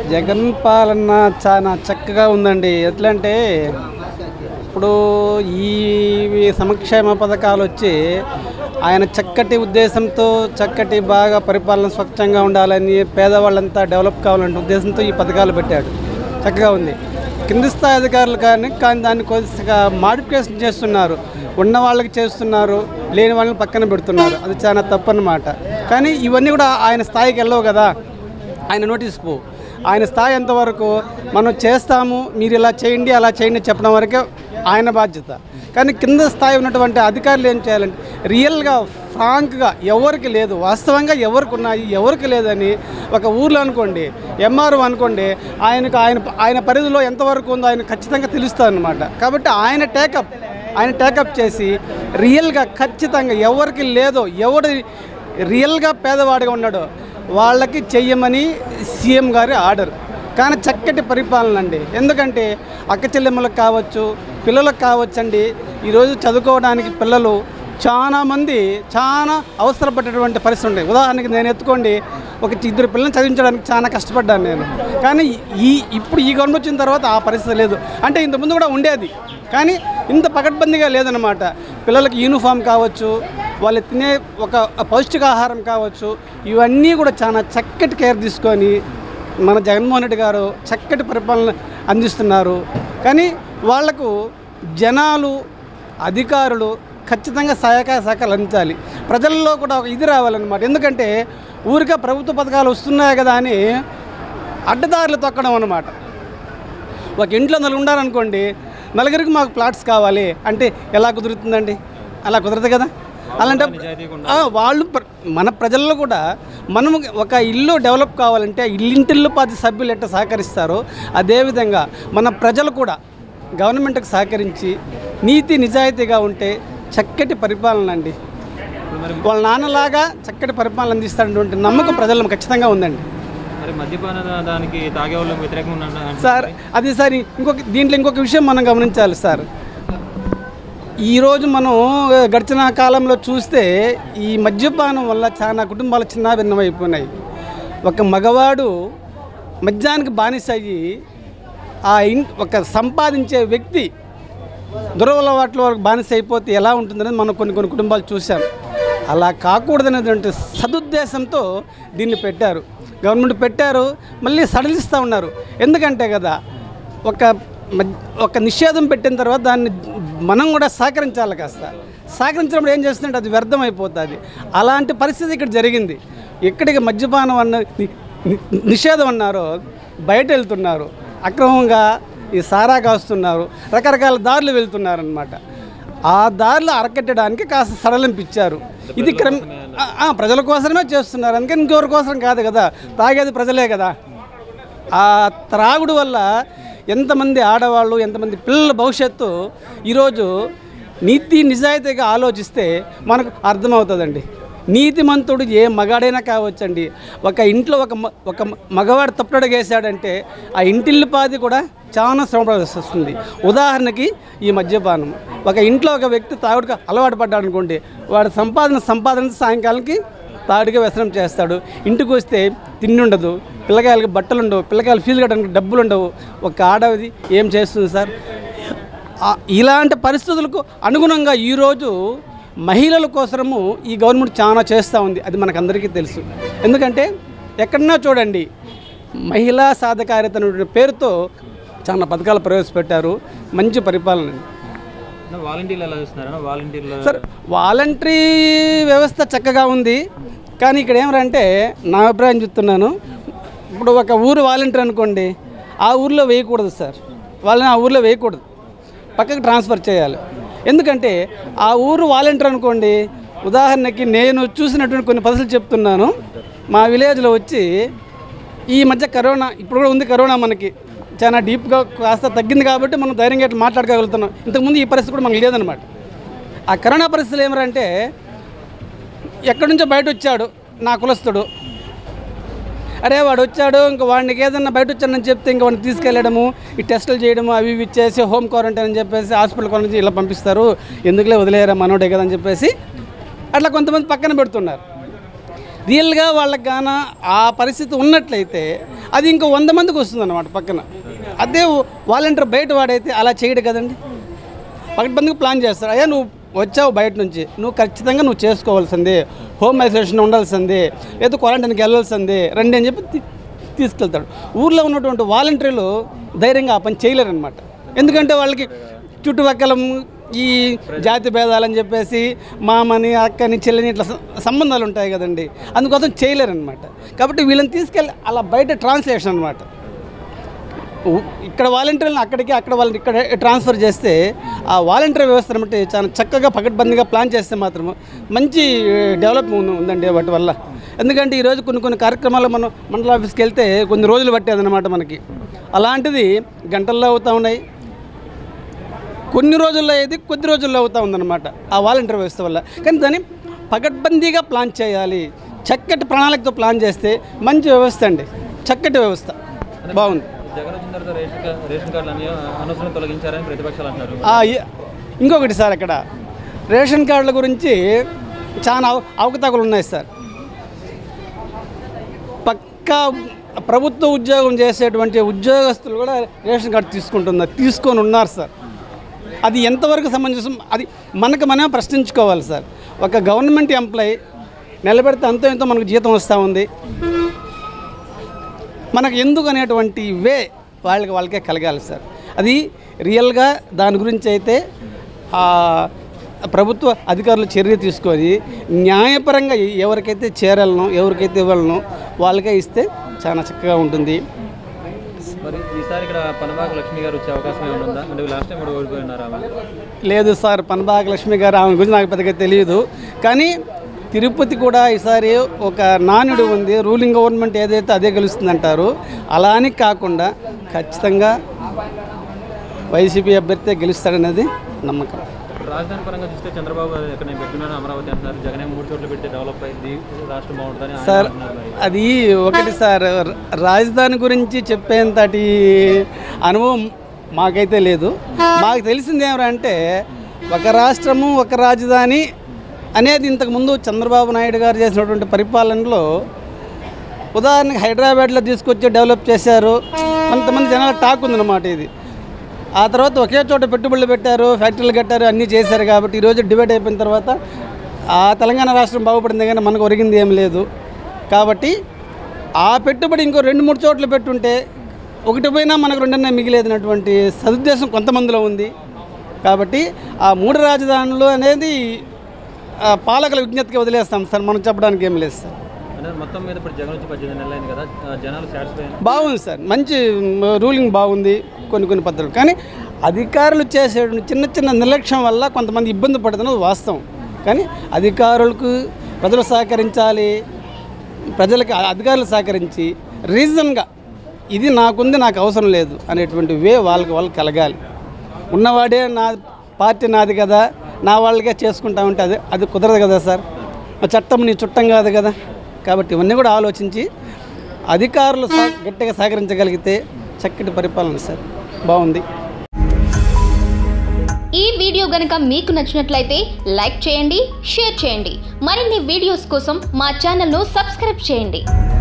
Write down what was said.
జగన్ పాలన చాలా చక్కగా ఉందండి ఎట్లా అంటే ఇప్పుడు ఈ సంక్షేమ పథకాలు వచ్చి ఆయన చక్కటి ఉద్దేశంతో చక్కటి బాగా పరిపాలన స్వచ్ఛంగా ఉండాలని పేదవాళ్ళంతా డెవలప్ కావాలనే ఉద్దేశంతో ఈ పథకాలు పెట్టాడు చక్కగా ఉంది కింది స్థాయి అధికారులు కానీ కానీ దాన్ని కొద్దిగా మాడిఫికేషన్ చేస్తున్నారు ఉన్న వాళ్ళకి చేస్తున్నారు లేని వాళ్ళని పక్కన పెడుతున్నారు అది చాలా తప్పు అన్నమాట కానీ ఇవన్నీ కూడా ఆయన స్థాయికి వెళ్ళవు కదా ఆయన నోటీస్కి పోవు ఆయన స్థాయి ఎంతవరకు మనం చేస్తాము మీరు ఇలా చేయండి అలా చేయండి చెప్పడం వరకే ఆయన బాధ్యత కానీ కింద స్థాయి ఉన్నటువంటి అధికారులు ఏం చేయాలంటే రియల్గా ఫ్రాంక్గా ఎవరికి లేదు వాస్తవంగా ఎవరికి ఉన్నాయి ఎవరికి లేదని ఒక ఊర్లో అనుకోండి ఎంఆర్ఓ అనుకోండి ఆయనకు ఆయన ఆయన పరిధిలో ఎంతవరకు ఉందో ఆయన ఖచ్చితంగా తెలుస్తుంది అనమాట కాబట్టి ఆయన టేకప్ ఆయన టేకప్ చేసి రియల్గా ఖచ్చితంగా ఎవరికి లేదో ఎవడు రియల్గా పేదవాడిగా ఉన్నాడో వాళ్ళకి చెయ్యమని సీఎం గారి ఆర్డర్ కానీ చక్కటి పరిపాలన అండి ఎందుకంటే అక్క చెల్లెమ్మలకు కావచ్చు పిల్లలకు కావచ్చండి ఈరోజు చదువుకోవడానికి పిల్లలు చాలా మంది చాలా అవసరపడేటువంటి పరిస్థితి ఉంటాయి ఉదాహరణకి నేను ఎత్తుకోండి ఒక ఇద్దరు పిల్లల్ని చదివించడానికి చాలా కష్టపడ్డాను నేను కానీ ఈ ఇప్పుడు ఈ గవర్నమెంట్ వచ్చిన తర్వాత ఆ పరిస్థితి లేదు అంటే ఇంతకుముందు కూడా ఉండేది కానీ ఇంత పకడ్బందీగా లేదనమాట పిల్లలకి యూనిఫామ్ కావచ్చు వాళ్ళు తినే ఒక పౌష్టికాహారం కావచ్చు ఇవన్నీ కూడా చాలా చక్కటి కేర్ తీసుకొని మన జగన్మోహన్ రెడ్డి గారు చక్కటి పరిపాలన అందిస్తున్నారు కానీ వాళ్లకు జనాలు అధికారులు ఖచ్చితంగా సహాయక సహకారాలు అందించాలి ప్రజల్లో కూడా ఒక ఇది రావాలన్నమాట ఎందుకంటే ఊరికే ప్రభుత్వ పథకాలు వస్తున్నాయి కదా అని అడ్డదారులు తొక్కడం అన్నమాట ఒక ఇంట్లో నలుగురు ఉండాలనుకోండి నలుగురికి మాకు ప్లాట్స్ కావాలి అంటే ఎలా కుదురుతుందండి అలా కుదరదు కదా అలాంటి ఆ, వాళ్ళు ప్ర- మన ప్రజల్లో కూడా మనం ఒక ఇల్లు డెవలప్ కావాలంటే ఆ ఇల్లింటిల్లు పది సభ్యులు ఎట్లా సహకరిస్తారో అదేవిధంగా మన ప్రజలు కూడా గవర్నమెంట్కి సహకరించి నీతి నిజాయితీగా ఉంటే చక్కటి పరిపాలన అండి వాళ్ళ నాన్నలాగా చక్కటి పరిపాలన అందిస్తాడటువంటి నమ్మకం ప్రజల్లో ఖచ్చితంగా ఉందండి మరి మద్యపాన దానికి తాగే వాళ్ళకి వ్యతిరేకంగా ఉన్నా- సార్ అది సార్ ఇంకొక దీంట్లో ఇంకొక విషయం మనం గమనించాలి సార్ ఈరోజు మనం గడిచిన కాలంలో చూస్తే ఈ మద్యపానం వల్ల చాలా కుటుంబాలు చిన్న భిన్నమైపోయినాయి ఒక మగవాడు మద్యానికి బానిస అయ్యి ఆ ఇన్ ఒక సంపాదించే వ్యక్తి దురవలవాట్ల వరకు బానిస అయిపోతే ఎలా ఉంటుందనేది మనం కొన్ని కొన్ని కుటుంబాలు చూసాం అలా కాకూడదనేటువంటి సదుద్దేశంతో దీన్ని పెట్టారు గవర్నమెంట్ పెట్టారు మళ్ళీ సడలిస్తూ ఉన్నారు ఎందుకంటే కదా ఒక మద్- ఒక నిషేధం పెట్టిన తర్వాత దాన్ని మనం కూడా సహకరించాలి కాస్త సహకరించినప్పుడు ఏం చేస్తుందంటే అది వ్యర్థం అయిపోతుంది అలాంటి పరిస్థితి ఇక్కడ జరిగింది ఎక్కడికి మద్యపానం అన్న ని- ని- నిషేధం అన్నారో బయట వెళ్తున్నారు అక్రమంగా ఈ సారా కాస్తున్నారు రకరకాల దారులు వెళ్తున్నారు అనమాట ఆ దారిలో అరకట్టడానికి కాస్త సడలింపిచ్చారు ఇది క్రమ ఆ, ఆ, ప్రజల కోసమే చేస్తున్నారు అందుకని ఇంకెవరి కోసం కాదు కదా తాగేది ప్రజలే కదా ఆ త్రాగుడు వల్ల ఎంతమంది ఆడవాళ్ళు ఎంతమంది పిల్లల భవిష్యత్తు ఈరోజు నీతి నిజాయితీగా ఆలోచిస్తే మనకు అర్థమవుతుందండి నీతిమంతుడు ఏ మగాడైనా కావచ్చండి ఒక ఇంట్లో ఒక మ- ఒక మ- మగవాడు తప్పుడగేశాడంటే ఆ ఇంటిల్లిపాది కూడా చాలా శ్రమపడాల్సి వస్తుంది ఉదాహరణకి ఈ మద్యపానం ఒక ఇంట్లో ఒక వ్యక్తి తాగుడుకు అలవాటు పడ్డాడు అనుకోండి వాడు సంపాదన సంపాదన సాయంకాలానికి తాడుగా వ్యసనం చేస్తాడు ఇంటికి వస్తే తిండి ఉండదు పిల్లకాయలకి బట్టలు ఉండవు పిల్లకాయలు ఫీజు కట్టడానికి డబ్బులు ఉండవు ఒక ఆడది ఏం చేస్తుంది సార్ ఆ, ఇలాంటి పరిస్థితులకు అనుగుణంగా ఈరోజు మహిళల కోసము ఈ గవర్నమెంట్ చాలా చేస్తూ ఉంది అది మనకందరికీ తెలుసు ఎందుకంటే ఎక్కడన్నా చూడండి మహిళా సాధకారిత అనే పేరుతో చాలా పథకాలు ప్రవేశపెట్టారు మంచి పరిపాలన అన్న, వాలంటీర్లు ఎలా చూస్తున్నారన్న వాలంటీర్లు సార్ వాలంటరీ వ్యవస్థ చక్కగా ఉంది కానీ ఇక్కడ ఏమంటే నా అభిప్రాయం చెప్తున్నాను ఇప్పుడు ఒక ఊరు వాలంటీర్ అనుకోండి ఆ ఊర్లో వేయకూడదు సార్ వాళ్ళని ఆ ఊర్లో వేయకూడదు పక్కకి ట్రాన్స్ఫర్ చేయాలి ఎందుకంటే ఆ ఊరు వాలంటీర్ అనుకోండి ఉదాహరణకి నేను చూసినటువంటి కొన్ని పద్ధతులు చెప్తున్నాను మా విలేజ్లో వచ్చి ఈ మధ్య కరోనా ఇప్పుడు కూడా ఉంది కరోనా మనకి చాలా డీప్గా కాస్త తగ్గింది కాబట్టి మనం ధైర్యంగా ఇట్లా మాట్లాడగలుగుతున్నాం ఇంతకుముందు ఈ పరిస్థితి కూడా మనకు లేదనమాట ఆ కరోనా పరిస్థితులు ఏమరంటే ఎక్కడి నుంచో బయట వచ్చాడు నా కులస్తుడు అరే వాడు వచ్చాడు ఇంకా వాడికి ఏదన్నా బయట వచ్చాడని చెప్తే ఇంకా వాడిని తీసుకెళ్ళడము ఈ టెస్టులు చేయడము అవి ఇవి ఇచ్చేసి హోమ్ క్వారంటైన్ అని చెప్పేసి హాస్పిటల్ నుంచి ఇలా పంపిస్తారు ఎందుకులే వదిలేయరా మనోడే కదా అని చెప్పేసి అట్లా కొంతమంది పక్కన పెడుతున్నారు రియల్గా వాళ్ళకి గాన ఆ పరిస్థితి ఉన్నట్లయితే అది ఇంకో వంద మందికి వస్తుంది అనమాట పక్కన అదే వాలంటీర్ బయట వాడైతే అలా చేయడు కదండి పకడ్బందీగా ప్లాన్ చేస్తారు అయ్యా నువ్వు వచ్చావు బయట నుంచి నువ్వు ఖచ్చితంగా నువ్వు చేసుకోవాల్సిందే హోమ్ ఐసోలేషన్ ఉండాల్సిందే లేదా క్వారంటైన్కి వెళ్ళాల్సిందే రండి అని చెప్పి తీ- తీసుకెళ్తాడు ఊర్లో ఉన్నటువంటి వాలంటీర్లు ధైర్యంగా ఆ పని చేయలేరనమాట ఎందుకంటే వాళ్ళకి చుట్టుపక్కల ఈ జాతి భేదాలని చెప్పేసి మామని అక్కని చెల్లిని ఇట్లా స- సంబంధాలు ఉంటాయి కదండి అందుకోసం చేయలేరనమాట కాబట్టి వీళ్ళని తీసుకెళ్ళి అలా బయట ట్రాన్స్లేషన్ అనమాట ఉ- ఇక్కడ వాలంటీర్లను అక్కడికి అక్కడ వాళ్ళని ఇక్కడ ట్రాన్స్ఫర్ చేస్తే ఆ వాలంటీర్ వ్యవస్థ అంటే చాలా చక్కగా పకడ్బందీగా ప్లాన్ చేస్తే మాత్రం మంచి డెవలప్ ఉందండి వాటి వల్ల ఎందుకంటే ఈరోజు కొన్ని కొన్ని కార్యక్రమాలు మనం మండల ఆఫీస్కి వెళ్తే కొన్ని రోజులు పట్టేదన్నమాట మనకి అలాంటిది గంటల్లో అవుతూ ఉన్నాయి కొన్ని రోజుల్లో అయ్యేది కొద్ది రోజుల్లో అవుతూ ఉందన్నమాట ఆ వాలంటీర్ వ్యవస్థ వల్ల కానీ దాన్ని పకడ్బందీగా ప్లాన్ చేయాలి చక్కటి ప్రణాళికతో ప్లాన్ చేస్తే మంచి వ్యవస్థ అండి చక్కటి వ్యవస్థ బాగుంది జగన్ వచ్చిన తర్వాత రేషన్ కా- రేషన్ కార్డులు అన్ని అనవసరం తొలగించారని ప్రతిపక్షాలు అంటున్నారు ఆ, ఇ- ఇంకొకటి సార్ అక్కడ రేషన్ కార్డుల గురించి చాలా అవ- అవకతవకలు ఉన్నాయి సార్ పక్కా ప్రభుత్వ ఉద్యోగం చేసేటువంటి ఉద్యోగస్తులు కూడా రేషన్ కార్డు తీసుకుంటున్నారు తీసుకొని ఉన్నారు సార్ అది ఎంతవరకు సమంజసం అది మనకు మనమే ప్రశ్నించుకోవాలి సార్ ఒక గవర్నమెంట్ ఎంప్లాయీ నిలబెడితే అంతో ఎంతో మనకు జీతం వస్తూ ఉంది మనకు ఎందుకు అనేటువంటి వే వాళ్ళకి వాళ్ళకే కలగాలి సార్ అది రియల్గా దాని గురించి అయితే ఆ ప్రభుత్వ అధికారులు చర్య తీసుకొని న్యాయపరంగా ఎవరికైతే చేరాలనో ఎవరికైతే ఇవ్వాలనో వాళ్ళకే ఇస్తే చాలా చక్కగా ఉంటుంది మరి ఈసారి ఇక్కడ పనబాక లక్ష్మి గారు వచ్చే అవకాశం ఏమైనా ఉందా అంటే లాస్ట్ టైం కూడా ఓడిపోయినారు ఆమె లేదు సార్ పనబాక లక్ష్మి గారు ఆమె గురించి నాకు పెద్దగా తెలియదు కానీ తిరుపతి కూడా ఈసారి ఒక నానుడు ఉంది రూలింగ్ గవర్నమెంట్ ఏదైతే అదే గెలుస్తుంది అంటారు అలా అని కాకుండా ఖచ్చితంగా వైసీపీ అభ్యర్థి గెలుస్తాడనేది నమ్మకం రాజధాని పరంగా చూస్తే చంద్రబాబు గారు ఇక్కడ నేను పెట్టినాను అమరావతి అంటున్నారు జగన్ ఏమో మూడు చోట్ల పెట్టి డెవలప్ అయింది రాష్ట్రం బాగుంటుందని ఆయన సార్ అంటున్నారు మరి. అది ఒకటి సార్ ర- రాజధాని గురించి చెప్పేంతటి అనుభవం మాకైతే లేదు మాకు తెలిసింది ఏమంటే ఒక రాష్ట్రము ఒక రాజధాని అనేది ఇంతకుముందు చంద్రబాబు నాయుడు గారు చేసినటువంటి పరిపాలనలో ఉదాహరణకి హైదరాబాద్లో తీసుకొచ్చి డెవలప్ చేశారు కొంతమంది జనాల టాక్ ఉందన్నమాట ఇది ఆ తర్వాత ఒకే చోట పెట్టుబడులు పెట్టారు ఫ్యాక్టరీలు కట్టారు అన్నీ చేశారు కాబట్టి ఈరోజు డివైడ్ అయిపోయిన తర్వాత ఆ తెలంగాణ రాష్ట్రం బాగుపడింది కానీ మనకు ఒరిగింది ఏం లేదు కాబట్టి ఆ పెట్టుబడి ఇంకో రెండు మూడు చోట్ల పెట్టుంటే ఒకటి పోయినా మనకు రెండన్నా మిగిలేదన్నటువంటి సదుద్దేశం కొంతమందిలో ఉంది కాబట్టి ఆ మూడు రాజధానులు అనేది ఆ పాలకుల విజ్ఞతకి వదిలేస్తాం సార్ మనం చెప్పడానికి ఏం లేదు సార్ అంటే మొత్తం మీద ఇప్పుడు జగన్ వచ్చి పద్దెనిమిది నెలలు అయింది కదా ఆ జనాలు సాటిస్ఫై బాగుంది సార్ మంచి రూలింగ్ బాగుంది కొన్ని కొన్ని పద్ధతులు కానీ అధికారులు చేసే చిన్న చిన్న నిర్లక్ష్యం వల్ల కొంతమంది ఇబ్బంది పడుతున్నది వాస్తవం కానీ అధికారులకు ప్రజలు సహకరించాలి ప్రజలకి ఆ అధికారులు సహకరించి రీజన్గా ఇది నాకుంది నాకు అవసరం లేదు అనేటువంటి వే వాళ్ళకి వాళ్ళకి కలగాలి ఉన్నవాడే నా పార్టీ నాది కదా నా వాళ్ళకే చేసుకుంటా ఉంటే అది అది కుదరదు కదా సార్ ఆ చట్టం నీ చుట్టం కాదు కదా కాబట్టి ఇవన్నీ కూడా ఆలోచించి అధికారులు సహ- గట్టిగా సహకరించగలిగితే చక్కటి పరిపాలన సార్ బాగుంది ఈ వీడియో గనుక మీకు నచ్చినట్లయితే లైక్ చేయండి షేర్ చేయండి మరిన్ని వీడియోస్ కోసం మా ఛానల్ను సబ్స్క్రైబ్ చేయండి